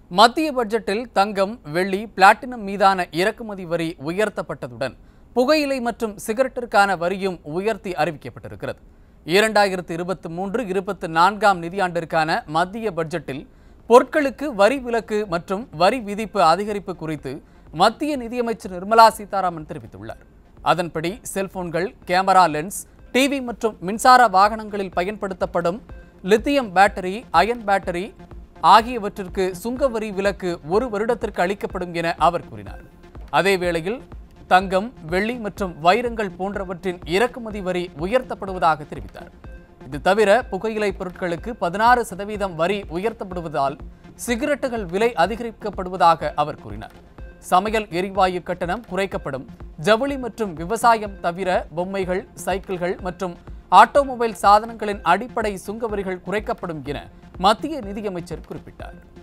மத்திய பட்ஜெட்டில் தங்கம் வெள்ளி பிளாட்டினம் மீதான இறக்குமதி வரி உயர்த்தப்பட்டதுடன் புகையிலை மற்றும் சிகரெட்டிற்கான வரியும் உயர்த்தி அறிவிக்கப்பட்டிருக்கிறது இரண்டாயிரத்து இருபத்தி மூன்று இருபத்தி நான்காம் நிதியாண்டிற்கான மத்திய பட்ஜெட்டில் பொருட்களுக்கு வரி விலக்கு மற்றும் வரி விதிப்பு அதிகரிப்பு குறித்து மத்திய நிதியமைச்சர் நிர்மலா சீதாராமன் தெரிவித்துள்ளார் அதன்படி செல்போன்கள் கேமரா லென்ஸ் டிவி மற்றும் மின்சார வாகனங்களில் பயன்படுத்தப்படும் லித்தியம் பேட்டரி அயன் பேட்டரி ஆகியவற்றிற்கு சுங்க வரி விலக்கு ஒரு வருடத்திற்கு அளிக்கப்படும் என அவர் கூறினார் அதே வேளையில் தங்கம் வெள்ளி மற்றும் வைரங்கள் போன்றவற்றின் இறக்குமதி வரி உயர்த்தப்படுவதாக தெரிவித்தார் இது தவிர புகையிலை பொருட்களுக்கு பதினாறு சதவீதம் வரி உயர்த்தப்படுவதால் சிகரெட்டுகள் விலை அதிகரிக்கப்படுவதாக அவர் கூறினார் சமையல் எரிவாயு கட்டணம் குறைக்கப்படும் ஜவுளி மற்றும் விவசாயம் தவிர பொம்மைகள் சைக்கிள்கள் மற்றும் ஆட்டோமொபைல் சாதனங்களின் அடிப்படை சுங்க வரிகள் குறைக்கப்படும் என மத்திய நிதியமைச்சர் குறிப்பிட்டார்